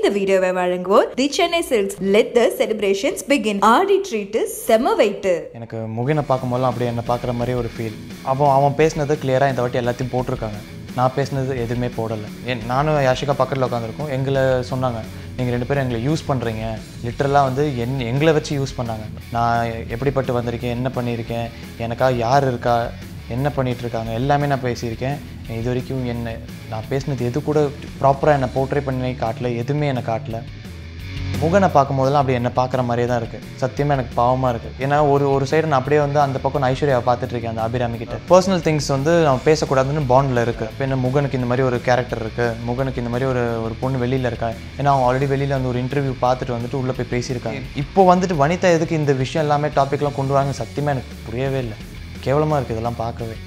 இந்த வீடியோவை வழங்குவோர் the Chennai silks let the celebrations begin Aadi treat செம வெயிட்டு எனக்கு முகினை பார்க்கும்போதெல்லாம் அப்படியே என்னை பார்க்குற மாதிரி ஒரு ஃபீல் அவன் அவன் பேசினது கிளியராக இந்த வாட்டி எல்லாத்தையும் போட்டிருக்காங்க நான் பேசினது எதுவுமே போடலை என் நானும் யாஷிகா பக்கத்தில் உட்காந்துருக்கோம் எங்களை சொன்னாங்க நீங்கள் ரெண்டு பேரும் எங்களை யூஸ் பண்ணுறீங்க லிட்டரலாக வந்து என் எங்களை வச்சு யூஸ் பண்ணாங்க நான் எப்படிப்பட்டு வந்திருக்கேன் என்ன பண்ணியிருக்கேன் எனக்காக யார் இருக்கா என்ன பண்ணிட்டு இருக்காங்க எல்லாமே நான் பேசியிருக்கேன் இது வரைக்கும் என்ன நான் பேசினது எது கூட ப்ராப்பராக என்னை போர்ட்ரே பண்ணி காட்டல எதுவுமே என்னை காட்டல முகனை பார்க்கும்போதெல்லாம் அப்படி என்னை பார்க்குற மாதிரியே தான் இருக்குது சத்தியமாக எனக்கு பாவமாக இருக்குது ஏன்னா ஒரு ஒரு சைடு நான் அப்படியே வந்து அந்த பக்கம் நான் ஐஸ்வர்யாவை பார்த்துட்டு இருக்கேன் அந்த அபிராமி கிட்ட பர்சனல் திங்ஸ் வந்து நம்ம பேசக்கூடாதுன்னு பாண்டில் இருக்குது இப்போ என்ன முகனுக்கு இந்த மாதிரி ஒரு கேரக்டர் இருக்குது முகனுக்கு இந்த மாதிரி ஒரு ஒரு பொண்ணு வெளியில் இருக்கா ஏன்னா அவங்க ஆல்ரெடி வெளியில் வந்து ஒரு இன்டர்வியூ பார்த்துட்டு வந்துட்டு உள்ளே போய் பேசியிருக்காங்க இப்போ வந்துட்டு வனிதா எதுக்கு இந்த விஷயம் எல்லாமே டாப்பிக்லாம் கொண்டு வராங்க சத்தியமாக எனக்கு புரியவே இல்லை கேவலமாக இருக்குது இதெல்லாம் பார்க்கவே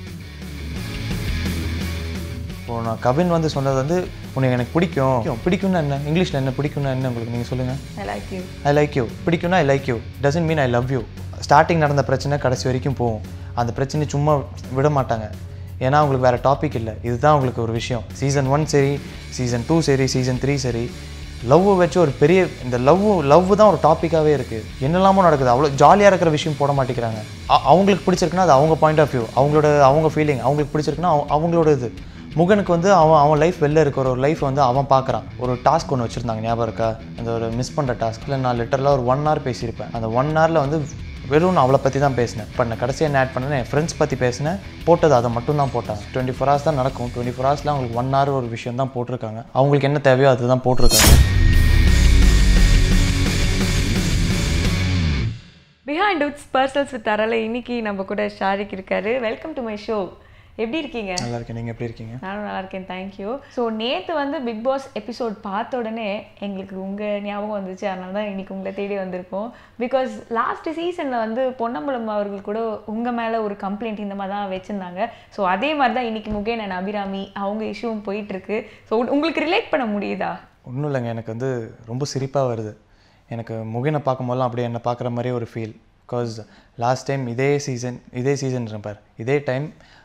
இப்போ நான் கவின் வந்து சொன்னது வந்து உனக்கு எனக்கு பிடிக்கும் பிடிக்கும்னா என்ன இங்கிலீஷில் என்ன பிடிக்கும்னா என்ன உங்களுக்கு நீங்கள் சொல்லுங்கள் I like you I like you பிடிக்கும்னா I like you doesn't mean I love you starting நடந்த பிரச்சனை கடைசி வரைக்கும் போகும் அந்த பிரச்சனை சும்மா விட மாட்டாங்க ஏன்னா அவங்களுக்கு வேறு டாபிக் இல்லை இதுதான் அவங்களுக்கு ஒரு விஷயம் சீசன் ஒன் சரி சீசன் டூ சரி சீசன் த்ரீ சரி லவ்வை வச்சு ஒரு பெரிய இந்த லவ் லவ் தான் ஒரு டாப்பிக்காகவே இருக்குது என்னெல்லாமோ நடக்குது அவ்வளோ ஜாலியாக இருக்கிற விஷயம் போட மாட்டேங்கிறாங்க அ- அவங்களுக்கு பிடிச்சிருக்குன்னா அது அவங்க பாயிண்ட் ஆஃப் வியூ அவங்களோட அவங்க ஃபீலிங் அவங்களுக்கு பிடிச்சிருக்குன்னா அவ- அவங்களோட இது முகனுக்கு வந்து அவன் அவன் லைஃப் வெளில இருக்கிற ஒரு லைஃப் வந்து அவன் பார்க்குறான் ஒரு டாஸ்க் ஒன்று வச்சுருந்தாங்க ஞாபகம் இருக்கா அந்த ஒரு மிஸ் பண்ணுற டாஸ்க்கில் நான் லிட்டரலாக ஒரு ஒன் ஹவர் பேசியிருப்பேன் அந்த ஒன் ஹவரில் வந்து வெறும் நான் அவளை பற்றி தான் பேசினேன் இப்போ நான் கடைசியாக என்ன ஆட் பண்ணேன் என் ஃப்ரெண்ட்ஸ் பற்றி பேசினேன் போட்டது அதை மட்டும் தான் போட்டாங்க டுவெண்ட்டி ஃபோர் ஹவர்ஸ் தான் நடக்கும் டுவெண்ட்டி ஃபோர் ஹவர்ஸில் அவங்களுக்கு ஒன் ஹவர் ஒரு விஷயம் தான் போட்டிருக்காங்க அவங்களுக்கு என்ன தேவையோ அதுதான் போட்டிருக்காங்க பிஹைண்ட் உட்ஸ் பர்சனல்ஸ் வித் தரல இன்னைக்கு நம்ம கூட ஷாரிக் இருக்காரு வெல்கம் டு மை ஷோ எப்படி இருக்கீங்க நல்லா இருக்கேன் நீங்கள் எப்படி இருக்கீங்க நானும் நல்லா இருக்கேன் தேங்க்யூ ஸோ நேற்று வந்து பிக் பாஸ் எபிசோட் பார்த்த உடனே எங்களுக்கு உங்கள் ஞாபகம் வந்துச்சு அதனால தான் இன்னைக்கு உங்களை தேடி வந்திருக்கோம் பிகாஸ் லாஸ்ட் சீசனில் வந்து பொன்னம்பலம் அவர்கள் கூட உங்கள் மேலே ஒரு கம்ப்ளைண்ட் இந்த மாதிரி தான் வச்சுருந்தாங்க ஸோ அதே மாதிரி தான் இன்னைக்கு முகேன் அண்ட் அபிராமி அவங்க இஷ்யூவும் போயிட்டுருக்கு ஸோ உங்களுக்கு ரிலேட் பண்ண முடியுதா ஒன்றும் இல்லைங்க எனக்கு வந்து ரொம்ப சிரிப்பாக வருது எனக்கு முகினை பார்க்கும்போதெல்லாம் அப்படியே என்னை பார்க்குற மாதிரியே ஒரு ஃபீல் பிகாஸ் லாஸ்ட் டைம் இதே சீசன் இதே சீசன் பார் இதே டைம்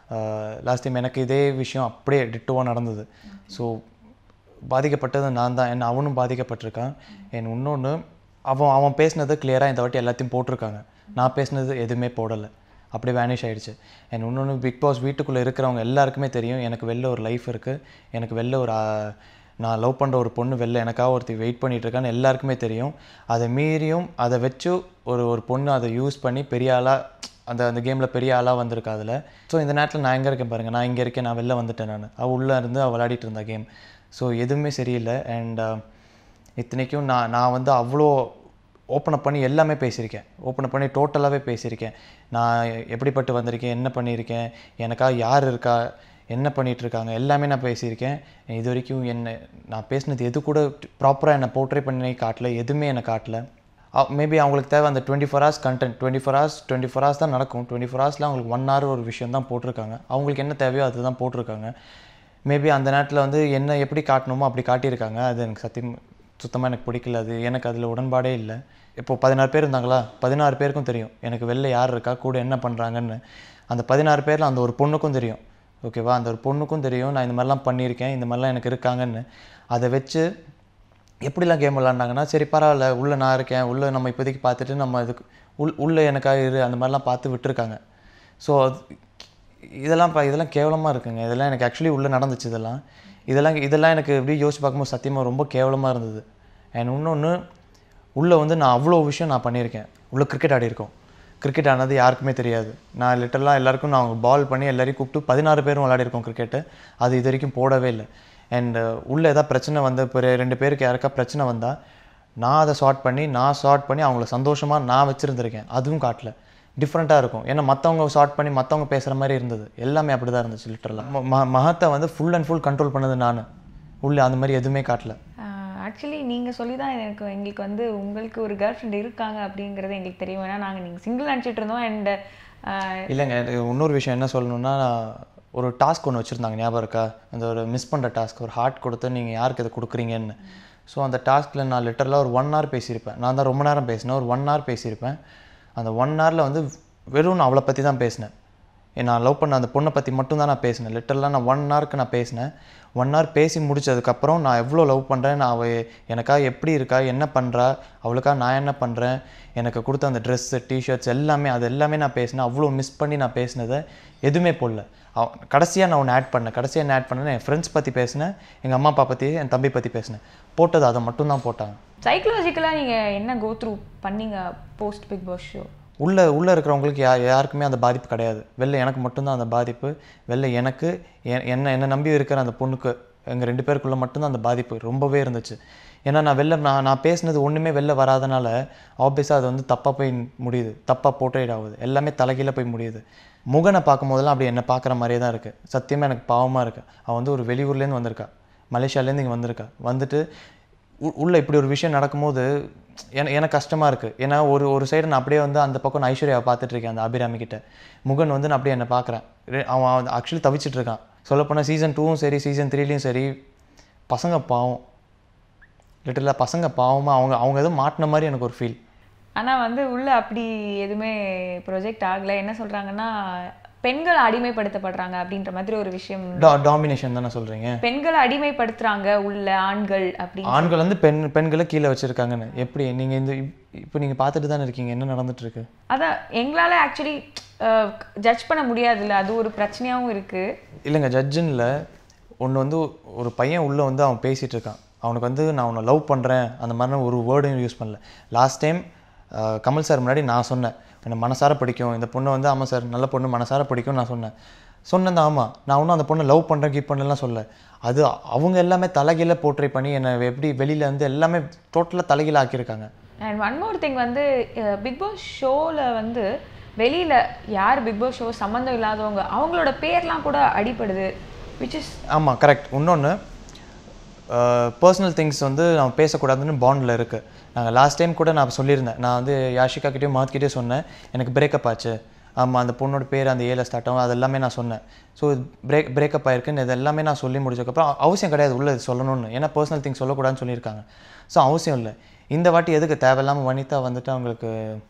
லாஸ்ட் டைம் எனக்கு இதே விஷயம் அப்படியே டிட்டோவாக நடந்தது ஸோ பாதிக்கப்பட்டது நான் தான் என்ன அவனும் பாதிக்கப்பட்டிருக்கான் என் இன்னொன்று அவன் அவன் பேசினது கிளியராக இந்த வாட்டி எல்லாத்தையும் போட்டிருக்காங்க நான் பேசினது எதுவுமே போடலை அப்படியே வேனிஷ் ஆயிடுச்சு என் இன்னொன்று பிக் பாஸ் வீட்டுக்குள்ளே இருக்கிறவங்க எல்லாருக்குமே தெரியும் எனக்கு வெளில ஒரு லைஃப் இருக்குது எனக்கு வெளில ஒரு ஆ, நான் லவ் பண்ணுற ஒரு பொண்ணு வெளில எனக்காக ஒருத்தி வெயிட் பண்ணிட்டு இருக்கான்னு எல்லாருக்குமே தெரியும் அதை மீறியும் அதை வச்சு ஒரு ஒரு பொண்ணு அதை யூஸ் பண்ணி பெரிய ஆளாக அந்த அந்த கேமில் பெரிய ஆளாக வந்திருக்கா அதில் ஸோ இந்த நேரத்தில் நான் எங்கே இருக்கேன் பாருங்கள் நான் இங்கே இருக்கேன் நான் வெளில வந்துட்டேன் நான் அவள் உள்ளே இருந்து அவள் விளையாடிட்டு இருந்தா கேம் ஸோ எதுவுமே சரியில்லை அண்ட் இத்தனைக்கும் நான் நான் வந்து அவ்வளோ ஓப்பன் அப் பண்ணி எல்லாமே பேசியிருக்கேன் ஓப்பன் அப் பண்ணி டோட்டலாகவே பேசியிருக்கேன் நான் எப்படிப்பட்டு வந்திருக்கேன் என்ன பண்ணியிருக்கேன் எனக்காக யார் இருக்கா என்ன பண்ணிட்டு இருக்காங்க எல்லாமே நான் பேசியிருக்கேன் இது வரைக்கும் என்ன நான் பேசினது எது கூட ப்ராப்பராக என்னை போர்ட்ரே பண்ணி காட்டல எதுவுமே என்னை காட்டல மேபி அவங்களுக்கு தேவை அந்த twenty four hours content twenty four hours twenty four hours தான் நடக்கும் டுவெண்ட்டி ஃபோர் ஹவர்ஸில் அவங்களுக்கு ஒன் ஹவர் ஒரு விஷயம் தான் போட்டிருக்காங்க அவங்களுக்கு என்ன தேவையோ அதுதான் போட்டிருக்காங்க மேபி அந்த நேரத்தில் வந்து என்ன எப்படி காட்டணுமோ அப்படி காட்டியிருக்காங்க அது எனக்கு சத்தியம் சுத்தமாக எனக்கு பிடிக்கல அது எனக்கு அதில் உடன்பாடே இல்லை இப்போ பதினாறு பேர் இருந்தாங்களா பதினாறு பேருக்கும் தெரியும் எனக்கு வெளில யார் இருக்கா கூட என்ன பண்ணுறாங்கன்னு அந்த பதினாறு பேரில் அந்த ஒரு பொண்ணுக்கும் தெரியும் ஓகேவா அந்த ஒரு பொண்ணுக்கும் தெரியும் நான் இந்த மாதிரிலாம் பண்ணியிருக்கேன் இந்த மாதிரிலாம் எனக்கு இருக்காங்கன்னு அதை வச்சு எப்படிலாம் கேம் விளாண்டாங்கன்னா சரி பரவாயில்ல உள்ளே நான் இருக்கேன் உள்ளே நம்ம இப்போதைக்கு பார்த்துட்டு நம்ம இதுக்கு உள் உள்ளே எனக்காக இரு அந்த மாதிரிலாம் பார்த்து விட்டுருக்காங்க ஸோ இதெல்லாம் பா இதெல்லாம் கேவலமாக இருக்குங்க இதெல்லாம் எனக்கு ஆக்சுவலி உள்ளே நடந்துச்சு இதெல்லாம் இதெல்லாம் இதெல்லாம் எனக்கு எப்படி யோசிச்சு பார்க்கும்போது சத்தியமாக ரொம்ப கேவலமாக இருந்தது அண்ட் இன்னொன்று உள்ளே வந்து நான் அவ்வளோ விஷயம் நான் பண்ணியிருக்கேன் உள்ளே கிரிக்கெட் ஆடியிருக்கோம் கிரிக்கெட் ஆனது யாருக்குமே தெரியாது நான் லிட்டரலாக எல்லாருக்கும் நான் பால் பண்ணி எல்லாரையும் கூப்பிட்டு பதினாறு பேரும் விளையாடிருக்கோம் கிரிக்கெட்டு அது இது வரைக்கும் போடவே இல்லை அண்ட் உள்ளே ஏதாவது பிரச்சனை வந்து இப்போ ரெண்டு பேருக்கு யாருக்கா பிரச்சனை வந்தால் நான் அதை சார்ட் பண்ணி நான் சார்ட் பண்ணி அவங்கள சந்தோஷமாக நான் வச்சுருந்துருக்கேன் அதுவும் காட்டல டிஃப்ரெண்ட்டாக இருக்கும் ஏன்னா மற்றவங்க சார்ட் பண்ணி மற்றவங்க பேசுகிற மாதிரி இருந்தது எல்லாமே அப்படி தான் இருந்துச்சு லிட்டரலாக ம மகத்தை வந்து ஃபுல் அண்ட் ஃபுல் கண்ட்ரோல் பண்ணது நான் உள்ளே அந்த மாதிரி எதுவுமே காட்டல ஆக்சுவலி நீங்கள் சொல்லி தான் எனக்கு எங்களுக்கு வந்து உங்களுக்கு ஒரு கேர்ள் ஃப்ரெண்ட் இருக்காங்க அப்படிங்கிறது எங்களுக்கு தெரியும் ஏன்னா நாங்கள் நீங்கள் சிங்கிள் நினச்சிட்டு இருந்தோம் அண்ட் இல்லைங்க இது இன்னொரு விஷயம் என்ன சொல்லணும்னா ஒரு டாஸ்க் ஒன்று வச்சுருந்தாங்க ஞாபகம் இருக்கா அந்த ஒரு மிஸ் பண்ணுற டாஸ்க் ஒரு ஹார்ட் கொடுத்து நீங்கள் யாருக்கு இதை கொடுக்குறீங்கன்னு ஸோ அந்த டாஸ்கில் நான் லிட்டரலாக ஒரு ஒன் ஹவர் பேசியிருப்பேன் நான் தான் ரொம்ப நேரம் பேசினேன் ஒரு ஒன் ஹவர் பேசியிருப்பேன் அந்த ஒன் ஹவரில் வந்து வெறும் நான் அவளை பற்றி தான் பேசினேன் நான் லவ் பண்ண அந்த பொண்ணை பற்றி மட்டும்தான் நான் பேசினேன் லிட்டரலாக நான் ஒன் ஹவருக்கு நான் பேசினேன் ஒன் ஹவர் பேசி முடிச்சதுக்கப்புறம் நான் எவ்வளோ லவ் பண்ணுறேன் நான் அவ எனக்காக எப்படி இருக்கா என்ன பண்ணுறா அவளுக்காக நான் என்ன பண்ணுறேன் எனக்கு கொடுத்த அந்த ட்ரெஸ்ஸு டிஷர்ட்ஸ் எல்லாமே அது எல்லாமே நான் பேசினேன் அவ்வளோ மிஸ் பண்ணி நான் பேசினதை எதுவுமே போடல அவ கடைசியாக நான் ஒன்று ஆட் பண்ணேன் கடைசியாக என்ன ஆட் பண்ணேன் என் ஃப்ரெண்ட்ஸ் பற்றி பேசினேன் எங்கள் அம்மா அப்பா பற்றி என் தம்பி பற்றி பேசினேன் போட்டது அதை மட்டும்தான் போட்டாங்க சைக்கலாஜிக்கலாக நீங்கள் என்ன கோ த்ரூ பண்ணீங்க போஸ்ட் பிக் பாஸ் ஷோ உள்ளே உள்ளே இருக்கிறவங்களுக்கு யா யாருக்குமே அந்த பாதிப்பு கிடையாது வெளில எனக்கு மட்டும்தான் அந்த பாதிப்பு வெளில எனக்கு எ- என்ன என்னை நம்பி இருக்கிற அந்த பொண்ணுக்கு எங்கள் ரெண்டு பேருக்குள்ளே மட்டும்தான் அந்த பாதிப்பு ரொம்பவே இருந்துச்சு ஏன்னா நான் வெளில நான் நான் பேசினது ஒன்றுமே வெளில வராதனால ஆப்வியஸாக அது வந்து தப்பாக போய் முடியுது தப்பாக போர்ட்ரேட் ஆகுது எல்லாமே தலைகீழ போய் முடியுது முகனை பார்க்கும் போதெல்லாம் அப்படி என்னை பார்க்குற மாதிரியே தான் இருக்குது சத்தியமாக எனக்கு பாவமாக இருக்குது அவன் வந்து ஒரு வெளியூர்லேருந்து வந்திருக்கா மலேசியாலேருந்து இங்கே வந்திருக்கா வந்துட்டு உ- உள்ள இப்படி ஒரு விஷயம் நடக்கும்போது என எனக்கு கஷ்டமாக இருக்குது ஏன்னா ஒரு ஒரு சைடு நான் அப்படியே வந்து அந்த பக்கம் நான் ஐஸ்வர்யாவை பார்த்துட்டு இருக்கேன் அந்த அபிராமி கிட்ட முகன் வந்து நான் அப்படியே என்னை பார்க்குறேன் அவன் ஆக்சுவலி தவிச்சிட்டு இருக்கான் சொல்லப்போனால் சீசன் டூவும் சரி சீசன் த்ரீலையும் சரி பசங்க பாவம் லிட்டரலாக பசங்க பாவமாக அவங்க அவங்க எதுவும் மாட்டின மாதிரி எனக்கு ஒரு ஃபீல் ஆனால் வந்து உள்ள அப்படி எதுவுமே ப்ரொஜெக்ட் ஆகலை என்ன சொல்கிறாங்கன்னா பெண்கள் அடிமைப்படுத்தப்படுறாங்க அப்படின்ற மாதிரி ஒரு விஷயம் டா டாமினேஷன் தானே சொல்கிறீங்க பெண்களை அடிமைப்படுத்துறாங்க உள்ள ஆண்கள் அப்படின்னு ஆண்கள் வந்து பெண் பெண்களை கீழே வச்சுருக்காங்கன்னு எப்படி நீங்கள் இந்த இப்போ நீங்கள் பார்த்துட்டு தானே இருக்கீங்க என்ன நடந்துட்டு இருக்கு அதான் எங்களால் ஆக்சுவலி ஜட்ஜ் பண்ண முடியாதுல்ல அது ஒரு பிரச்சனையாகவும் இருக்குது இல்லைங்க ஜட்ஜுன்ல ஒன்று வந்து ஒரு பையன் உள்ளே வந்து அவன் பேசிகிட்டு இருக்கான் அவனுக்கு வந்து நான் உன்னை லவ் பண்ணுறேன் அந்த மாதிரி ஒரு வேர்டையும் யூஸ் பண்ணல லாஸ்ட் டைம் கமல் சார் முன்னாடி நான் சொன்னேன் என்னை மனசார பிடிக்கும் இந்த பொண்ணை வந்து ஆமாம் சார் நல்ல பொண்ணு மனசார பிடிக்கும் நான் சொன்னேன் சொன்னேன் ஆமாம் நான் ஒன்றும் அந்த பொண்ணை லவ் பண்ணுறேன் கீப் பண்ணலாம் சொல்ல அது அவங்க எல்லாமே தலைகீழ போர்ட்ரே பண்ணி என்னை எப்படி வெளியில் வந்து எல்லாமே டோட்டலாக தலைகீழ ஆக்கியிருக்காங்க அண்ட் ஒன் மோர் திங் வந்து பிக் பாஸ் ஷோவில் வந்து வெளியில் யார் பிக் பாஸ் ஷோ சம்மந்தம் இல்லாதவங்க அவங்களோட பேர்லாம் கூட அடிப்படுது விச் இஸ் ஆமாம் கரெக்ட் இன்னொன்று பர்சனல் திங்ஸ் வந்து நம்ம பேசக்கூடாதுன்னு பாண்டில் இருக்குது நாங்கள் லாஸ்ட் டைம் கூட நான் சொல்லியிருந்தேன் நான் வந்து யாஷிகா கிட்டேயும் மாத்கிட்டே சொன்னேன் எனக்கு பிரேக்கப் ஆச்சு ஆமாம் அந்த பொண்ணோட பேர் அந்த ஏல ஸ்டார்ட் ஆகும் அது எல்லாமே நான் சொன்னேன் ஸோ பிரேக் பிரேக்கப் ஆயிருக்குன்னு இது எல்லாமே நான் சொல்லி முடிச்சதுக்கப்புறம் அவ- அவசியம் கிடையாது உள்ள இது சொல்லணும்னு ஏன்னா பர்சனல் திங்ஸ் சொல்லக்கூடாதுன்னு சொல்லியிருக்காங்க ஸோ அவசியம் இல்லை இந்த வாட்டி எதுக்கு தேவையில்லாமல் வனிதா வந்துட்டு அவங்களுக்கு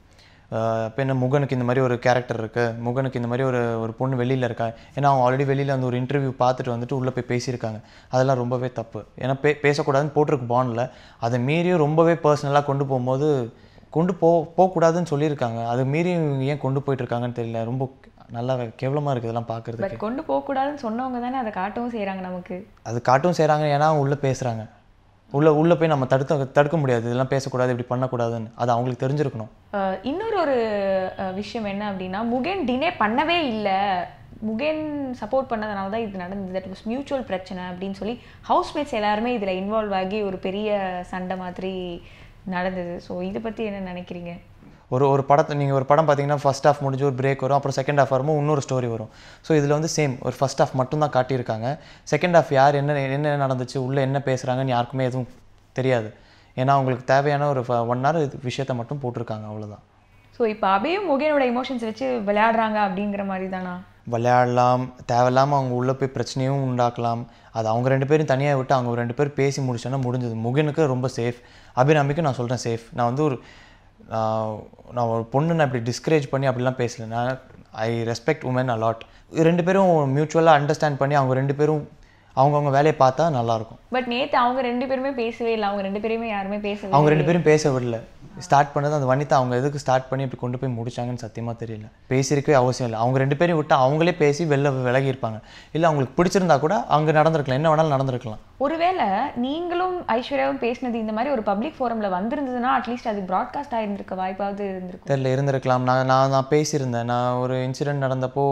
இப்போ என்ன முகனுக்கு இந்த மாதிரி ஒரு கேரக்டர் இருக்குது முகனுக்கு இந்த மாதிரி ஒரு ஒரு பொண்ணு வெளியில் இருக்கா ஏன்னா அவங்க ஆல்ரெடி வெளியில் வந்து ஒரு இன்டர்வியூ பார்த்துட்டு வந்துட்டு உள்ளே போய் பேசியிருக்காங்க அதெல்லாம் ரொம்பவே தப்பு ஏன்னா பே பேசக்கூடாதுன்னு போட்டிருக்கு பாண்டில் அதை மீறியும் ரொம்பவே பர்சனலாக கொண்டு போகும்போது கொண்டு போ போகக்கூடாதுன்னு சொல்லியிருக்காங்க அதை மீறி இவங்க ஏன் கொண்டு போயிட்டு இருக்காங்கன்னு தெரியல ரொம்ப நல்லா கேவலமாக இருக்குது இதெல்லாம் பார்க்குறதுக்கு பட் கொண்டு போகக்கூடாதுன்னு சொன்னவங்க தானே அதை காட்டவும் செய்கிறாங்க நமக்கு அது காட்டும் செய்கிறாங்க ஏன்னா அவங்க உள்ளே பேசுகிறாங்க உள்ளே உள்ளே போய் நம்ம தடுக்க தடுக்க முடியாது இதெல்லாம் பேசக்கூடாது இப்படி பண்ணக்கூடாதுன்னு அது அவங்களுக்கு தெரிஞ்சிருக்கணும் அஹ் இன்னொரு ஒரு அஹ், விஷயம் என்ன அப்படின்னா முகேன் டினே பண்ணவே இல்லை முகேன் சப்போர்ட் பண்ணதுனால தான் இது நடந்தது தட் வாஸ் மியூச்சுவல் பிரச்சனை அப்படின்னு சொல்லி ஹவுஸ்மேட்ஸ் எல்லாருமே இதில் இன்வால்வ் ஆகி ஒரு பெரிய சண்டை மாதிரி நடந்தது ஸோ இதை பற்றி என்ன நினைக்கிறீங்க ஒரு ஒரு படத்தை நீங்கள் ஒரு படம் பார்த்தீங்கன்னா ஃபர்ஸ்ட் ஹாஃப் முடிஞ்சு ஒரு பிரேக் வரும் அப்புறம் செகண்ட் ஹாஃப் வரும்போது இன்னொரு ஸ்டோரி வரும் ஸோ இதில் வந்து சேம் ஒரு ஃபர்ஸ்ட் ஹாஃப் மட்டும்தான் காட்டியிருக்காங்க செகண்ட் ஹாஃப் யார் என்ன என்ன நடந்துச்சு உள்ளே என்ன பேசுகிறாங்கன்னு யாருக்குமே எதுவும் தெரியாது ஏன்னா அவங்களுக்கு தேவையான ஒரு ஒன் ஹவர் விஷயத்தை மட்டும் போட்டிருக்காங்க அவ்வளவுதான் ஸோ இப்போ அபயும் முகேனோட எமோஷன்ஸ் வச்சு விளையாடுறாங்க அப்படிங்கிற மாதிரி தானா விளையாடலாம் தேவையில்லாமல் அவங்க உள்ளே போய் பிரச்சனையும் உண்டாக்கலாம் அது அவங்க ரெண்டு பேரும் தனியாக விட்டு அவங்க ரெண்டு பேரும் பேசி முடிச்சோன்னா முடிஞ்சது முகனுக்கு ரொம்ப சேஃப் அபிராமிக்கும் நான் சொல்கிறேன் சேஃப் நான் வந்து ஒரு நான் நான் ஒரு பொண்ணு நான் இப்படி டிஸ்கரேஜ் பண்ணி அப்படிலாம் பேசல நான் ஐ ரெஸ்பெக்ட் உமன் அலாட் ரெண்டு பேரும் மியூச்சுவலாக அண்டர்ஸ்டாண்ட் பண்ணி அவங்க ரெண்டு பேரும் அவங்கவுங்க வேலையை பார்த்தா நல்லாயிருக்கும் பட் நேற்று அவங்க ரெண்டு பேருமே பேசவே இல்லை அவங்க ரெண்டு பேருமே யாருமே பேசவே அவங்க ரெண்டு பேரும் பேச விடல ஸ்டார்ட் பண்ணது அந்த வனிதா அவங்க எதுக்கு ஸ்டார்ட் பண்ணி இப்படி கொண்டு போய் முடிச்சாங்கன்னு சத்தியமாக தெரியல பேசியிருக்கவே அவசியம் இல்லை அவங்க ரெண்டு பேரும் விட்டு அவங்களே பேசி வெளில விலகி இருப்பாங்க இல்லை அவங்களுக்கு பிடிச்சிருந்தா கூட அங்கே நடந்திருக்கலாம் என்ன வேணாலும் நடந்திருக்கலாம் ஒருவேளை நீங்களும் ஐஸ்வர்யாவும் பேசினது இந்த மாதிரி ஒரு பப்ளிக் ஃபோரம்ல வந்திருந்ததுன்னா அட்லீஸ்ட் அது ப்ராட்காஸ்ட் ஆயிருந்திருக்க வாய்ப்பாவது இருந்திருக்கும் தெரியல இருந்திருக்கலாம் நான் நான் நான் பேசியிருந்தேன் நான் ஒரு இன்சிடெண்ட் நடந்தப்போ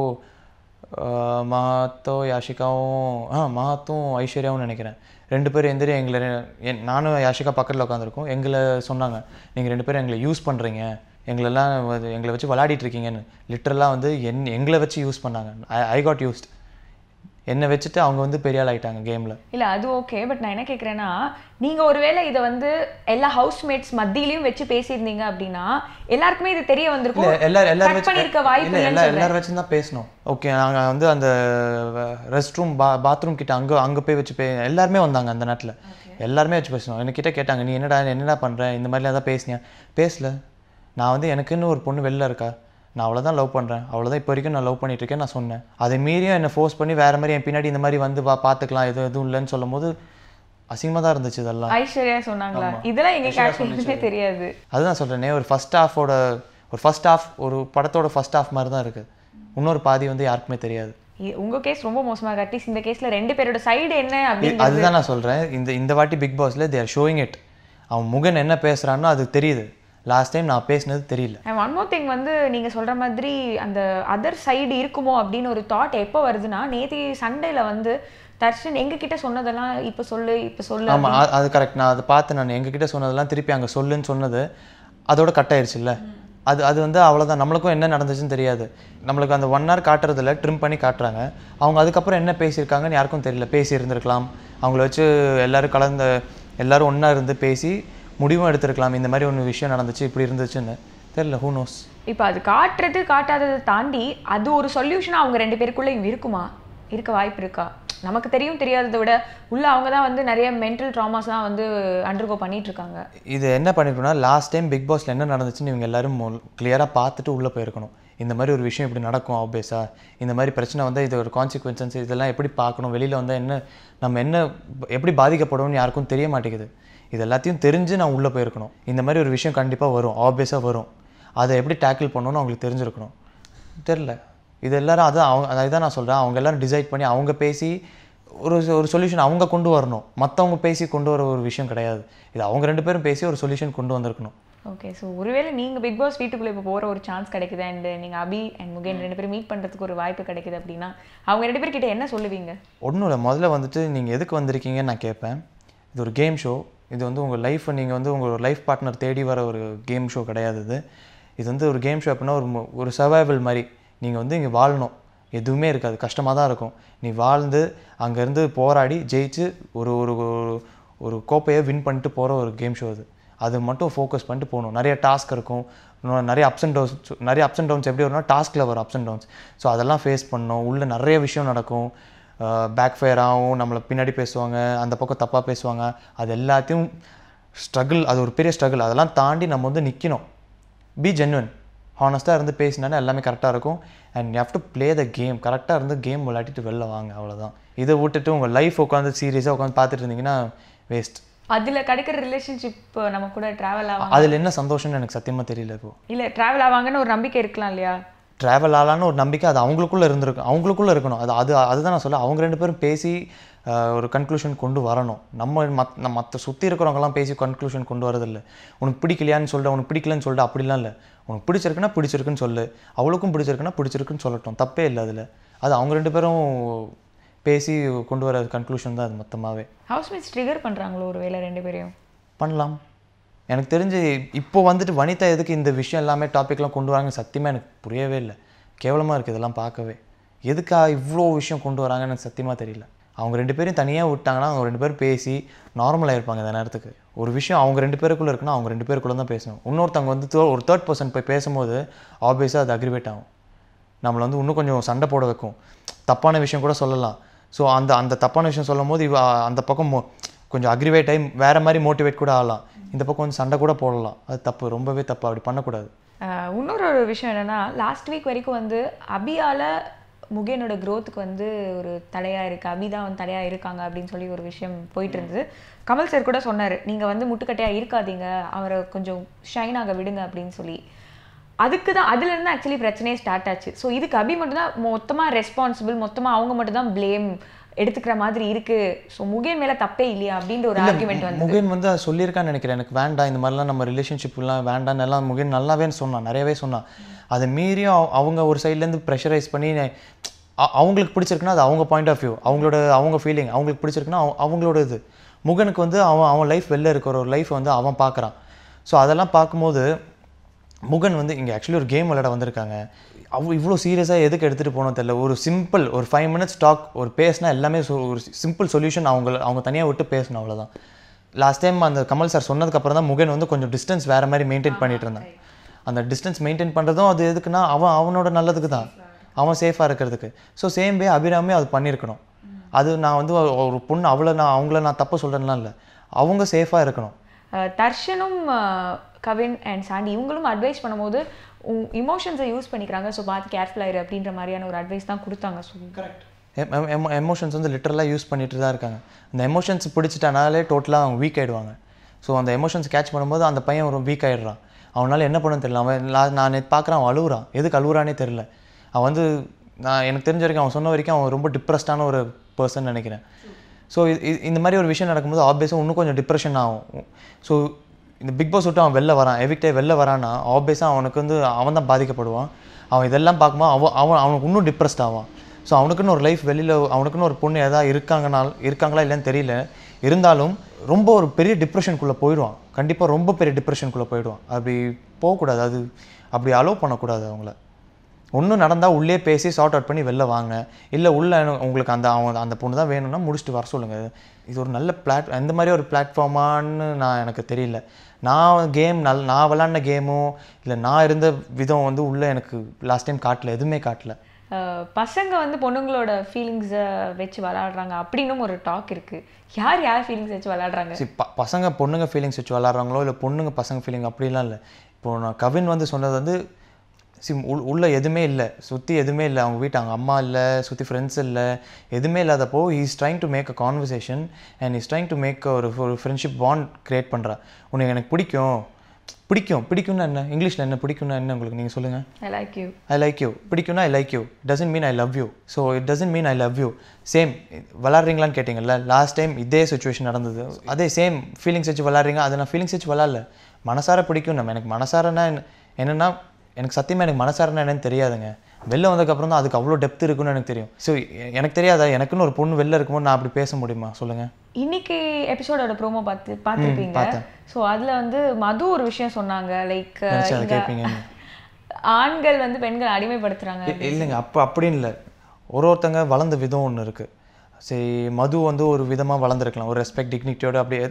ஆஹ், மஹாத்தோ யாஷிகாவும் ஆ மஹாத்தும் ஐஸ்வர்யாவும் நினைக்கிறேன் ரெண்டு பேரும் எந்திரி எங்களை என் நானும் யாஷிகா பக்கத்தில் உட்காந்துருக்கோம் எங்களை சொன்னாங்க நீங்கள் ரெண்டு பேரும் எங்களை யூஸ் பண்ணுறீங்க எங்களெல்லாம் வந்து எங்களை வச்சு விளையாடிட்டு இருக்கீங்கன்னு லிட்டரலாக வந்து என் எங்களை வச்சு யூஸ் பண்ணாங்க ஐ ஐ காட் யூஸ்ட் என்னை வச்சுட்டு அவங்க வந்து பெரிய ஆள் ஆயிட்டாங்க கேமில் இல்ல அது ஓகே பட் நான் என்ன கேக்குறேன்னா நீங்க ஒருவேளை இதை வந்து எல்லா ஹவுஸ்மேட்ஸ் மத்தியிலயும் வச்சு பேசியிருந்தீங்க அப்படின்னா எல்லாருக்குமே இது தெரிய இல்ல வந்திருக்கும் எல்லாரும் எல்லாரும் Cut வச்சு பண்ணிருக்க வாய்ப்பு இல்ல இல்லைன்னு எல்லா சொல்றேன். எல்லாரும் வச்சு தான் பேசணும் ஓகே நாங்க வந்து அந்த ரெஸ்ட் ரூம் பா பாத்ரூம் கிட்ட அங்க அங்க போய் வச்சு பே எல்லாருமே வந்தாங்க அந்த நேரத்துல எல்லாருமே வச்சு பேசணும் என்கிட்ட கேட்டாங்க நீ என்னடா என்னடா பண்ற இந்த மாதிரிலாம் தான் பேசினியா பேசல நான் வந்து எனக்குன்னு ஒரு பொண்ணு வெளில இருக்கா நான் அவ்வளோதான் லவ் பண்ணுறேன் அவ்வளோதான் இப்போ வரைக்கும் நான் லவ் பண்ணிட்டு இருக்கேன் நான் சொன்னேன் அதை மீறியும் என்னை ஃபோர்ஸ் பண்ணி வேறு மாதிரி என் பின்னாடி இந்த மாதிரி வந்து வா பார்த்துக்கலாம் எதுவும் எதுவும் இல்லைன்னு சொல்லும் போது அசிங்கமாக தான் இருந்துச்சு இதெல்லாம் ஐஸ்வர்யா சொன்னாங்களா இதெல்லாம் எங்களுக்கு ஆக்சுவலி தெரியாது அதுதான் சொல்கிறேனே ஒரு ஃபஸ்ட் ஹாஃபோட ஒரு ஃபஸ்ட் ஹாஃப் ஒரு படத்தோட ஃபஸ்ட் ஹாஃப் மாதிரி தான் இருக்குது இன்னொரு பாதி வந்து யாருக்குமே தெரியாது இ- உங்க கேஸ் ரொம்ப மோசமாக அட்லீஸ்ட் இந்த கேஸ்ல ரெண்டு பேரோட சைடு என்ன இ- அப்படின்னு அதுதான் நான் சொல்கிறேன் இந்த இந்த வாட்டி பிக் பாஸ்ல தேர் ஷோயிங் இட் அவன் முகன் என்ன பேசுகிறான்னு அது தெரியுது லாஸ்ட் டைம் நான் பேசினது தெரியல அண்ட் ஒன் மோர் திங் வந்து நீங்க சொல்ற மாதிரி அந்த அதர் சைடு இருக்குமோ அப்படின்னு ஒரு தாட் எப்போ வருதுன்னா நேத்தி சண்டேல வந்து தர்ஷன் எங்க கிட்ட சொன்னதெல்லாம் இப்ப சொல்லு இப்ப சொல்லு ஆமாம் அது கரெக்ட் நான் அதை பார்த்து நான் எங்ககிட்ட சொன்னதெல்லாம் திருப்பி அங்கே சொல்லுன்னு சொன்னது அதோட கட் ஆயிடுச்சுல்ல அது அது வந்து அவ்வளோதான் நம்மளுக்கும் என்ன நடந்துச்சுன்னு தெரியாது நம்மளுக்கு அந்த ஒன் ஹவர் காட்டுறதுல ட்ரிம் பண்ணி காட்டுறாங்க அவங்க அதுக்கப்புறம் என்ன பேசியிருக்காங்கன்னு யாருக்கும் தெரியல பேசி இருந்திருக்கலாம் அவங்கள வச்சு எல்லாரும் கலந்த எல்லாரும் ஒன்றா இருந்து பேசி முடிவும் எடுத்திருக்கலாம் இந்த மாதிரி ஒன்று விஷயம் நடந்துச்சு இப்படி இருந்துச்சுன்னு தெரியல ஹூ நோஸ் இப்போ அது காட்டுறது காட்டாததை தாண்டி அது ஒரு சொல்யூஷனா அவங்க ரெண்டு பேருக்குள்ளேயும் இருக்குமா இருக்க வாய்ப்பு இருக்கா நமக்கு தெரியும் தெரியாததை விட உள்ள அவங்க தான் வந்து நிறைய மென்டல் ட்ராமாஸ் தான் வந்து அண்டர்கோ பண்ணிட்டு இருக்காங்க இது என்ன பண்ணிருக்கணும்னா லாஸ்ட் டைம் பிக் பாஸ்ல என்ன நடந்துச்சுன்னு இவங்க எல்லாரும் கிளியராக பார்த்துட்டு உள்ளே போயிருக்கணும் இந்த மாதிரி ஒரு விஷயம் இப்படி நடக்கும் ஆப்வியஸாக இந்த மாதிரி பிரச்சனை வந்து இது ஒரு கான்சிக்வன்சஸ் இதெல்லாம் எப்படி பார்க்கணும் வெளியில் வந்தால் என்ன நம்ம என்ன எப்படி பாதிக்கப்படும்னு யாருக்கும் தெரிய மாட்டேங்குது இது எல்லாத்தையும் தெரிஞ்சு நான் உள்ளே போயிருக்கணும் இந்த மாதிரி ஒரு விஷயம் கண்டிப்பாக வரும் ஆப்வியஸாக வரும் அதை எப்படி டேக்கிள் பண்ணணும்னு அவங்களுக்கு தெரிஞ்சிருக்கணும் தெரில இது எல்லாரும் அதான் அவங்க அதான் நான் சொல்கிறேன் அவங்க எல்லாரும் டிசைட் பண்ணி அவங்க பேசி ஒரு ஒரு சொல்யூஷன் அவங்க கொண்டு வரணும் மற்றவங்க பேசி கொண்டு வர ஒரு விஷயம் கிடையாது இது அவங்க ரெண்டு பேரும் பேசி ஒரு சொல்யூஷன் கொண்டு வந்திருக்கணும் ஓகே ஸோ ஒருவேளை நீங்க பிக் பாஸ் வீட்டுக்குள்ள இப்போ போற ஒரு சான்ஸ் கிடைக்குது அண்ட் நீங்க அபி அண்ட் முகேன் ரெண்டு பேரும் மீட் பண்றதுக்கு ஒரு வாய்ப்பு கிடைக்குது அப்படின்னா அவங்க ரெண்டு பேர்கிட்ட என்ன சொல்லுவீங்க ஒன்றும் இல்லை முதல்ல வந்துட்டு நீங்கள் எதுக்கு வந்திருக்கீங்கன்னு நான் கேட்பேன் இது ஒரு கேம் ஷோ இது வந்து உங்கள் லைஃப்பை நீங்கள் வந்து உங்கள் லைஃப் பார்ட்னர் தேடி வர ஒரு கேம் ஷோ கிடையாது இது இது வந்து ஒரு கேம் ஷோ அப்படின்னா ஒரு மு- ஒரு சர்வைவல் மாதிரி நீங்கள் வந்து இங்கே வாழணும் எதுவுமே இருக்காது கஷ்டமாக தான் இருக்கும் நீ வாழ்ந்து அங்கேருந்து போராடி ஜெயிச்சு ஒரு ஒரு ஒரு- ஒரு கோப்பையை வின் பண்ணிட்டு போகிற ஒரு கேம் ஷோ அது அது மட்டும் ஃபோக்கஸ் பண்ணிட்டு போகணும் நிறைய டாஸ்க் இருக்கும் இன்னும் நிறைய அப்ஸ் அண்ட் டவுன்ஸ் நிறைய அப்ஸ் அண்ட் டவுன்ஸ் எப்படி வரும்னா டாஸ்கில் வரும் அப்ஸ் அண்ட் டவுன்ஸ் ஸோ அதெல்லாம் ஃபேஸ் பண்ணணும் உள்ளே நிறைய விஷயம் நடக்கும் பேக் ஃபயர் ஆகும் நம்மளை பின்னாடி பேசுவாங்க அந்த பக்கம் தப்பாக பேசுவாங்க அது எல்லாத்தையும் ஸ்ட்ரகிள் அது ஒரு பெரிய ஸ்ட்ரகிள் அதெல்லாம் தாண்டி நம்ம வந்து நிற்கணும் பி ஜென்வன் ஹானஸ்ட்டாக இருந்து பேசினாலே எல்லாமே கரெக்டாக இருக்கும் and you have to play the game கரெக்டாக இருந்து கேம் விளையாடிட்டு வெளில வாங்க அவ்வளவுதான் இதை விட்டுட்டு உங்கள் லைஃப் உட்காந்து சீரியஸாக உட்காந்து பார்த்துட்டு இருந்தீங்கன்னா வேஸ்ட் அதுல கிடைக்கிற ரிலேஷன்ஷிப் நம்ம கூட டிராவல் ஆவாங்க அதில் என்ன சந்தோஷம்னு எனக்கு சத்தியமாக தெரியல இப்போ இல்ல டிராவல் ஆவாங்கன்னு ஒரு நம்பிக்கை இருக்கலாம் இல்லையா ட்ராவல் ஆகலான்னு ஒரு நம்பிக்கை அது அவங்களுக்குள்ள இருந்திருக்கும் அவங்களுக்குள்ள இருக்கணும் அது அது அதுதான் நான் சொல்ல அவங்க ரெண்டு பேரும் பேசி ஆஹ், ஒரு கன்க்ளூஷன் கொண்டு வரணும் நம்ம மத் நம்ம மற்ற சுற்றி இருக்கிறவங்கலாம் பேசி கன்க்ளூஷன் கொண்டு வரதில்ல உனக்கு பிடிக்கலையான்னு சொல்லிட்டு உனக்கு பிடிக்கலன்னு சொல்லிட்டு அப்படிலாம் இல்லை உனக்கு பிடிச்சிருக்குன்னா பிடிச்சிருக்குன்னு சொல்லு அவளுக்கும் பிடிச்சிருக்குன்னா பிடிச்சிருக்குன்னு சொல்லட்டும் தப்பே இல்லை அதில் அது அவங்க ரெண்டு பேரும் பேசி கொண்டு வர கன்க்ளூஷன் தான் அது மொத்தமாகவே ஹவுஸ்மேட்ஸ் ட்ரிகர் பண்றாங்களோ ஒரு வேளை ரெண்டு பேரையும் பண்ணலாம் எனக்கு தெரிஞ்சு இப்போ வந்துட்டு வனிதா எதுக்கு இந்த விஷயம் எல்லாமே டாபிக்லாம் கொண்டு வராங்க சத்தியமாக எனக்கு புரியவே இல்லை கேவலமாக இருக்குது இதெல்லாம் பார்க்கவே எதுக்கா இவ்வளோ விஷயம் கொண்டு வராங்கன்னு எனக்கு சத்தியமாக தெரியல அவங்க ரெண்டு பேரும் தனியாக விட்டாங்கன்னா அவங்க ரெண்டு பேரும் பேசி நார்மலாக இருப்பாங்க இந்த நேரத்துக்கு ஒரு விஷயம் அவங்க ரெண்டு பேருக்குள்ளே இருக்குன்னா அவங்க ரெண்டு பேருக்குள்ளே தான் பேசணும் இன்னொருத்தவங்க வந்து third- ஒரு தேர்ட் பர்சன் போய் பேசும்போது ஆப்வியஸாக அது அக்ரிவேட் ஆகும் நம்மளை வந்து இன்னும் கொஞ்சம் சண்டை போட வைக்கும் தப்பான விஷயம் கூட சொல்லலாம் ஸோ அந்த அந்த தப்பான விஷயம் சொல்லும் போது இவ அந்த பக்கம் மோ- கொஞ்சம் அக்ரிவேட் ஆகி வேற மாதிரி மோட்டிவேட் கூட ஆகலாம் இந்த பக்கம் வந்து சண்டை கூட போடலாம் அது தப்பு ரொம்பவே தப்பு அப்படி பண்ணக்கூடாது ஆஹ் இன்னொரு ஒரு விஷயம் என்னன்னா லாஸ்ட் வீக் வரைக்கும் வந்து அபியால முகேனோட growth-க்கு வந்து ஒரு தடையா இருக்கு அபி தான் வந்து தடையா இருக்காங்க அப்படின்னு சொல்லி ஒரு விஷயம் போயிட்டு இருந்தது கமல் சார் கூட சொன்னாரு நீங்க வந்து முட்டுக்கட்டையா இருக்காதீங்க அவரை கொஞ்சம் ஷைன் ஆக விடுங்க அப்படின்னு சொல்லி அதுக்கு தான் அதுல இருந்து ஆக்சுவலி பிரச்சனையே ஸ்டார்ட் ஆச்சு ஸோ இதுக்கு அபி மட்டும் தான் மொத்தமா ரெஸ்பான்சிபிள் மொத்தமா அவங்க மட்டும் தான் ப்ளேம் எடுத்துக்கிற மாதிரி இருக்கு ஸோ முகேன் மேல தப்பே இல்லையா அப்படின்ற ஒரு ஆர்குமெண்ட் வந்து முகேன் வந்து அது சொல்லியிருக்கான்னு நினைக்கிறேன் எனக்கு வேண்டாம் இந்த மாதிரிலாம் நம்ம ரிலேஷன்ஷிப்லாம் வேண்டாம்னு எல்லாம் முகேன் நல்லாவே சொன்னான் நிறையவே சொன்னான் அதை மீறியும் அவ- அவங்க ஒரு சைட்லேருந்து ப்ரெஷரைஸ் பண்ணி அ- அவங்களுக்கு பிடிச்சிருக்குன்னா அது அவங்க பாயிண்ட் ஆஃப் வியூ அவங்களோட அவங்க ஃபீலிங் அவங்களுக்கு பிடிச்சிருக்குன்னா அவ- அவங்களோட இது முகனுக்கு வந்து அவன் அவன் லைஃப் வெளில இருக்கிற ஒரு லைஃப் வந்து அவன் பார்க்குறான் ஸோ அதெல்லாம் பார்க்கும்போது முகன் வந்து இங்கே ஆக்சுவலி ஒரு கேம் விளையாட வந்திருக்காங்க அவ இவ்வளோ சீரியஸாக எதுக்கு எடுத்துகிட்டு போனோம் தெரியல ஒரு சிம்பிள் ஒரு ஃபைவ் மினிட்ஸ் டாக் ஒரு பேசினா எல்லாமே சொ- ஒரு சிம்பிள் சொல்யூஷன் அவங்க அவங்க தனியாக விட்டு பேசணும் அவ்வளோதான் லாஸ்ட் டைம் அந்த கமல் சார் சொன்னதுக்கப்புறம் தான் முகன் வந்து கொஞ்சம் டிஸ்டன்ஸ் வேறு மாதிரி மெயின்டைன் பண்ணிட்டு இருந்தான் அந்த டிஸ்டன்ஸ் மெயின்டைன் பண்ணுறதும் அது எதுக்குன்னா அவன் அவனோட நல்லதுக்கு தான் அவன் சேஃபாக இருக்கிறதுக்கு ஸோ சேம் வே அபிராமே அது பண்ணியிருக்கணும் அது நான் வந்து ஒரு- ஒரு பொண்ணு அவளை நான் அவங்கள நான் தப்பு சொல்கிறேன்லாம் இல்லை அவங்க சேஃபாக இருக்கணும் அஹ் தர்ஷனும் அஹ், கவின் அண்ட் சாண்டி இவங்களும் அட்வைஸ் பண்ணும்போது இமோஷன்ஸை யூஸ் பண்ணிக்கிறாங்க ஸோ பார்த்து கேர்ஃபுல் ஆயிரு அப்படின்ற மாதிரியான ஒரு அட்வைஸ் தான் கொடுத்தாங்க ஸோ எமோஷன்ஸ் வந்து லிட்டரலாக யூஸ் பண்ணிட்டு தான் இருக்காங்க அந்த எமோஷன்ஸ் பிடிச்சிட்டனாலே டோட்டலாக அவங்க வீக் ஆகிடுவாங்க ஸோ அந்த எமோஷன்ஸ் கேட்ச் பண்ணும்போது அந்த பையன் ஒரு வீக் ஆகிடுறான் அவனால் என்ன பண்ண தெரியல அவன் லா- நான் நேற்று பார்க்குறேன் அவன் அழுகுறான் எதுக்கு அழுகுறானே தெரில அவன் வந்து நான் எனக்கு தெரிஞ்ச வரைக்கும் அவன் சொன்ன வரைக்கும் அவன் ரொம்ப டிப்ரெஸ்டான ஒரு பர்சன் நினைக்கிறேன் ஸோ இந்த மாதிரி ஒரு விஷயம் நடக்கும்போது ஆப்வியஸாக இன்னும் கொஞ்சம் டிப்ரெஷன் ஆகும் ஸோ இந்த பிக் பாஸ் விட்டு அவன் வெளில வரான் எவிக்டே வெளில வரான்னா ஆப்வியஸாக அவனுக்கு வந்து அவன் தான் பாதிக்கப்படுவான் அவன் இதெல்லாம் பார்க்கும்போது அவன் அவன் அவனுக்கு இன்னும் டிப்ரெஸ்ட் ஆவான் ஸோ அவனுக்குன்னு ஒரு லைஃப் வெளியில் அவனுக்குன்னு ஒரு பொண்ணு எதாவது இருக்காங்கனால் இருக்காங்களா இல்லைன்னு தெரியல இருந்தாலும் ரொம்ப ஒரு பெரிய டிப்ரெஷனுக்குள்ளே போயிடுவான் கண்டிப்பாக ரொம்ப பெரிய டிப்ரெஷனுக்குள்ளே போயிடுவான் அப்படி போகக்கூடாது அது அப்படி அலோவ் பண்ணக்கூடாது அவங்கள ஒன்றும் நடந்தால் உள்ளே பேசி சார்ட் அவுட் பண்ணி வெளில வாங்க இல்லை உள்ள எனக்கு- உங்களுக்கு அந்த அவங்க அந்த பொண்ணு தான் வேணும்னா முடிச்சுட்டு வர சொல்லுங்கள் இது ஒரு நல்ல பிளாட் இந்த மாதிரி ஒரு பிளாட்ஃபார்மான்னு நான் எனக்கு தெரியல நான் கேம் நல் நான் விளாண்ட கேமோ இல்லை நான் இருந்த விதம் வந்து உள்ளே எனக்கு லாஸ்ட் டைம் காட்டல எதுவுமே காட்டல அஹ் பசங்க வந்து பொண்ணுங்களோட ஃபீலிங்ஸை வச்சு விளாடுறாங்க அப்படின்னும் ஒரு டாக் இருக்கு யார் யார் ஃபீலிங்ஸ் வச்சு விளாடுறாங்க சரி ப பசங்க பொண்ணுங்க ஃபீலிங்ஸ் வச்சு விளாட்றாங்களோ இல்லை பொண்ணுங்க பசங்க ஃபீலிங் அப்படிலாம் இல்லை இப்போ நான் கவின் வந்து சொன்னது வந்து சி உள் உள்ள எதுவுமே இல்லை சுற்றி எதுவுமே இல்லை அவங்க வீட்டு அவங்க அம்மா இல்லை சுற்றி ஃப்ரெண்ட்ஸ் இல்லை எதுவுமே இல்லாதப்போ is trying to make a conversation and is trying to make ஒரு ஒரு ஃப்ரெண்ட்ஷிப் பாண்ட் க்ரியேட் பண்ணுறா உனக்கு எனக்கு பிடிக்கும் பிடிக்கும் பிடிக்கும்னா என்ன இங்கிலீஷில் என்ன பிடிக்கும்னா என்ன உங்களுக்கு நீங்கள் சொல்லுங்கள் I like you I like you பிடிக்கும்னா I like you doesn't mean I love you so it doesn't mean I love you same விளாட்றீங்களான்னு கேட்டிங்கல்ல லாஸ்ட் டைம் இதே சுச்சுவேஷன் நடந்தது அதே சேம் ஃபீலிங்ஸ் வச்சு விளாட்றீங்க அதை நான் ஃபீலிங்ஸ் வச்சு விளாட்ல மனசார பிடிக்கும் நம்ம எனக்கு மனசாரனா என்ன- என்னன்னா எனக்கு சத்தியமாக எனக்கு மனசாரனா என்னன்னு தெரியாதுங்க வெளில வந்ததுக்கப்புறம் தான் அதுக்கு அவ்வளோ டெப்த் இருக்குன்னு எனக்கு தெரியும் ஸோ எனக்கு தெரியாதா எனக்குன்னு ஒரு பொண்ணு வெளில இருக்கும்போது நான் அப்படி பேச முடியுமா சொல்லுங்கள் இன்னைக்கு எபிசோடோட ப்ரோமோ பார்த்து பார்த்துருப்பீங்க பார்த்தேன். ஸோ அதில் வந்து மது ஒரு விஷயம் சொன்னாங்க லைக் நினச்சி அதை கேட்பீங்கன்னு ஆண்கள் வந்து பெண்கள் அடிமைப்படுத்துறாங்க இ- இல்லைங்க அப்போ அப்படின்னு இல்லை ஒரு ஒருத்தங்க வளர்ந்த விதம் ஒன்று இருக்குது சரி மது வந்து ஒரு விதமாக வளர்ந்துருக்கலாம் ஒரு ரெஸ்பெக்ட் டிக்னிட்டியோட அப்படியே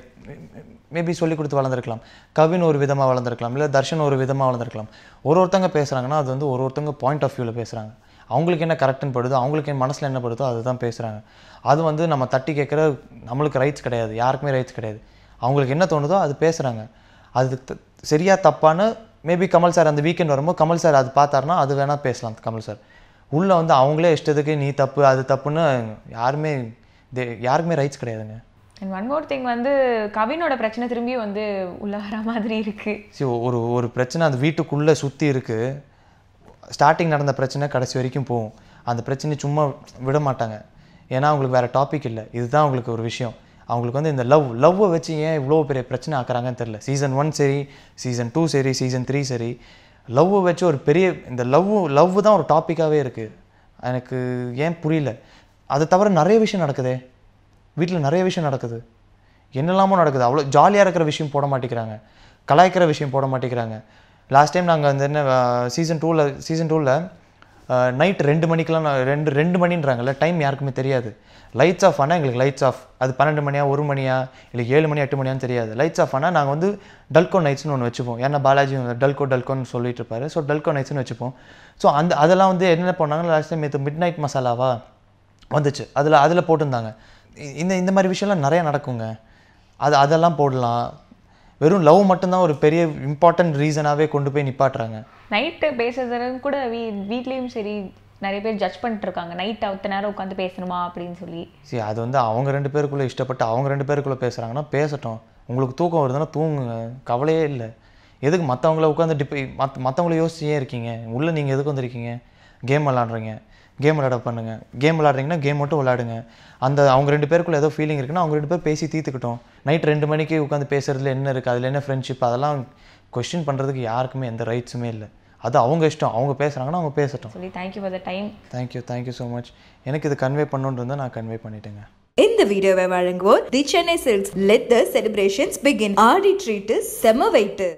மேபி சொல்லி கொடுத்து வளர்ந்துருக்கலாம் கவின் ஒரு விதமாக வளர்ந்துருக்கலாம் இல்லை தர்ஷன் ஒரு விதமாக வளர்ந்துருக்கலாம் ஒரு ஒருத்தங்க பேசுகிறாங்கன்னா அது வந்து ஒரு ஒருத்தங்க பாயிண்ட் ஆஃப் வியூவில் பேசுகிறாங்க அவங்களுக்கு என்ன கரெக்டுன்னு படுதோ அவங்களுக்கு என்ன மனசில் என்ன படுதோ அதுதான் பேசுகிறாங்க அது வந்து நம்ம தட்டி கேட்குற நம்மளுக்கு ரைட்ஸ் கிடையாது யாருக்குமே ரைட்ஸ் கிடையாது அவங்களுக்கு என்ன தோணுதோ அது பேசுகிறாங்க அது த- சரியா தப்பான்னு மேபி கமல் சார் அந்த வீக்கெண்ட் வரும்போது கமல் சார் அது பார்த்தாருன்னா அது வேணால் பேசலாம் கமல் சார் உள்ளே வந்து அவங்களே இஷ்டத்துக்கு நீ தப்பு அது தப்புன்னு யாருமே தே- யாருக்குமே ரைட்ஸ் கிடையாதுங்க அண்ட் ஒன் மோர் திங் வந்து கவினோட பிரச்சனை திரும்பியும் வந்து உள்ள வர மாதிரி இருக்கு சரி ஒரு ஒரு பிரச்சனை அது வீட்டுக்குள்ளே சுற்றி இருக்குது ஸ்டார்டிங் நடந்த பிரச்சனை கடைசி வரைக்கும் போகும் அந்த பிரச்சனை சும்மா விட மாட்டாங்க ஏன்னா அவங்களுக்கு வேறு டாபிக் இல்லை இதுதான் அவங்களுக்கு ஒரு விஷயம் அவங்களுக்கு வந்து இந்த லவ் லவ்வை வச்சு ஏன் இவ்வளோ பெரிய பிரச்சனை ஆக்குறாங்கன்னு தெரில சீசன் ஒன் சரி சீசன் டூ சரி சீசன் த்ரீ சரி லவ்வை வச்சு ஒரு பெரிய இந்த லவ் லவ் தான் ஒரு டாப்பிக்காகவே இருக்குது எனக்கு ஏன் புரியல அதை தவிர நிறைய விஷயம் நடக்குதே வீட்டில் நிறைய விஷயம் நடக்குது என்னெல்லாமோ நடக்குது அவ்வளோ ஜாலியாக இருக்கிற விஷயம் போட மாட்டேங்கிறாங்க கலாய்க்கிற விஷயம் போட மாட்டேங்கிறாங்க லாஸ்ட் டைம் நாங்கள் அந்த என்ன சீசன் டூவில் சீசன் டூவில் நைட் ரெண்டு மணிக்கெலாம் நான் ரெண்டு ரெண்டு மணின்றாங்கல்ல டைம் யாருக்குமே தெரியாது லைட்ஸ் ஆஃப் ஆனால் எங்களுக்கு லைட்ஸ் ஆஃப் அது பன்னெண்டு மணியா ஒரு மணியா இல்லை ஏழு மணி எட்டு மணியான்னு தெரியாது லைட்ஸ் ஆஃப் ஆனால் நாங்கள் வந்து டல்கோ நைட்ஸ்னு ஒன்று வச்சுப்போம் ஏன்னா பாலாஜி வந்து டல்கோ டல்கோன்னு சொல்லிட்டு இருப்பாரு ஸோ டல்கோ நைட்ஸ்னு வச்சுப்போம் ஸோ அந்த அதெல்லாம் வந்து என்ன பண்ணாங்க லாஸ்ட் டைம் இது மிட் நைட் மசாலாவா வந்துச்சு அதில் அதில் போட்டிருந்தாங்க இ- இந்த இந்த மாதிரி விஷயம்லாம் நிறைய நடக்குங்க அது அதெல்லாம் போடலாம் வெறும் லவ் மட்டும்தான் ஒரு பெரிய இம்பார்ட்டன்ட் ரீசனாகவே கொண்டு போய் நிப்பாட்டுறாங்க நைட்டு பேசுறதும் கூட வீ வீட்லேயும் சரி நிறைய பேர் ஜட்ஜ் பண்ணிட்டு இருக்காங்க நைட் அத்தனை நேரம் உட்காந்து பேசணுமா அப்படின்னு சொல்லி சரி அது வந்து அவங்க ரெண்டு பேருக்குள்ளே இஷ்டப்பட்டு அவங்க ரெண்டு பேருக்குள்ளே பேசுகிறாங்கன்னா பேசட்டும் உங்களுக்கு தூக்கம் வருதுன்னா தூங்குங்க கவலையே இல்லை எதுக்கு மற்றவங்கள உட்காந்து டிப் மத் மற்றவங்கள யோசிச்சு ஏன் இருக்கீங்க உள்ளே நீங்கள் எதுக்கு வந்திருக்கீங்க கேம் விளாட்றீங்க கேம் விளையாட பண்ணுங்க கேம் விளாட்றீங்கன்னா கேம் மட்டும் விளையாடுங்க அந்த அவங்க ரெண்டு பேருக்குள்ள ஏதோ ஃபீலிங் இருக்குன்னா அவங்க ரெண்டு பேர் பேசி தீர்த்துக்கிட்டோம் நைட் ரெண்டு மணிக்கு உட்காந்து பேசுறதுல என்ன இருக்குது அதில் என்ன ஃப்ரெண்ட்ஷிப் அதெல்லாம் கொஸ்டின் பண்ணுறதுக்கு யாருக்குமே எந்த ரைட்ஸுமே இல்லை அது அவங்க இஷ்டம் அவங்க பேசுகிறாங்கன்னா அவங்க பேசட்டும் சொல்லி thank you for the time thank you thank you so much எனக்கு இது கன்வே பண்ணணுன்னு இருந்தால் நான் கன்வே பண்ணிட்டேங்க இந்த வீடியோவை வழங்குவோர் the Chennai silks let the celebrations begin Aadi treat செம வெயிட்